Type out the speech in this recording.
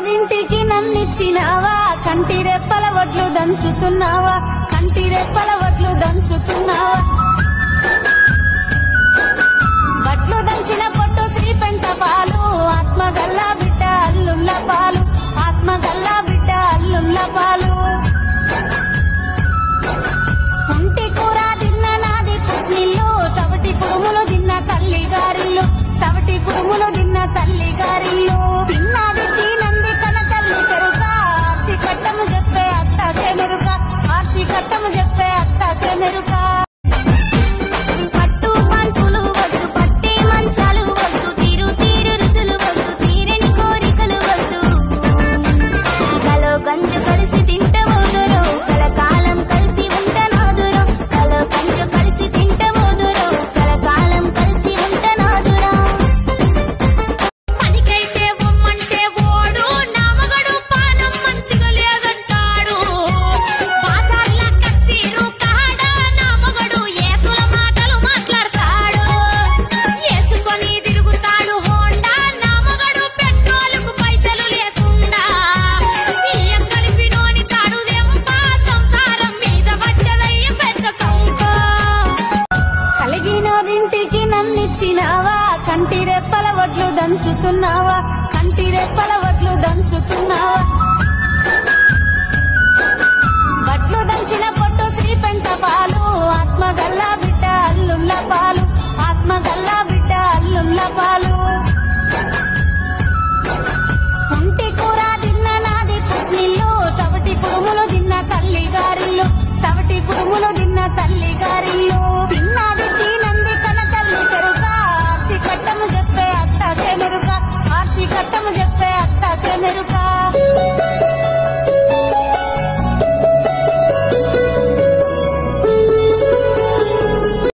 కలిగినోరింటికి నన్నిచ్చినావా కంటి రెప్పల ఒట్లు దంచుతున్నావా కంటి రెప్పల ఒట్లు దంచుతున్నావా బట్లు దంచిన పొట్టు శ్రీ పెంట పాలు ఆత్మగల్ల బిడ్డ అల్లుళ్ళ పాలు ఆత్మగల్ల బిడ్డ అల్లుళ్ళ పాలు ఉంటి కూర తిన్న నాది పుట్నిల్లు తవటి కుడుములు తిన్న తల్లి గారిల్లు తవటి కుడుములు తిన్న తల్లి గారిల్లు తిన్నది తినంది కన తల్లి కెరుక ఆర్షి కట్టము చెప్పే అత్తకే మెరుక ఆర్షి కట్టము చెప్పే అత్తకే మెరుక పట్టు పంచులు వద్దు పట్టే మంచాలు వద్దు తీరు తీరు రుచులు వద్దు తీరని కోరికలు వద్దు కలో గంజు కలిసి తింటమోదురు కలకాలం కలిసి ఉంటనాదురు కలో గంజు కలిసి తింటమోదురు కలకాలం కలిసి ఉంటనాదురా పనికైతే బొమ్మంటే ఓడు నామగడు పానం మంచిగా లేదంటాడు బాజార్ల కచ్చిరు కాడ నామగడు ఏతుల మాటలు మాట్లాడతాడు వేసుకొని తిరుగుతాడు హోండా నామగడు పెట్రోలుకు పైసలు లేకుండా బియ్యం కలిపినోని తాడు దెంప సంసారం మీద పడ్డదయ్య పెద్ద కంప కలిగినోరింటికి నన్నిచ్చినావా కంటి రెప్పల ఒట్లు దంచుతున్నావా కంటి రెప్పల ఒట్లు దంచుతున్నావా బట్లు దంచిన పొట్టు శ్రీ పెంట పాలు ఆత్మగల్ల బిడ్డ అల్లుళ్ళ పాలు ఆత్మగల్ల బిడ్డ అల్లుళ్ళ పాలు ఉంటి కూర తిన్న నాది పుట్నిల్లు తవటి కుడుములు తిన్న తల్లి గారిల్లు తవటి కుడుములు తిన్న తల్లి గారిల్లు తిన్నది తినంది కన తల్లి కెరుక ఆర్షి కట్టము చెప్పే అత్తకే మెరుక ఆర్షి కట్టము చెప్పే అత్తకే మెరుక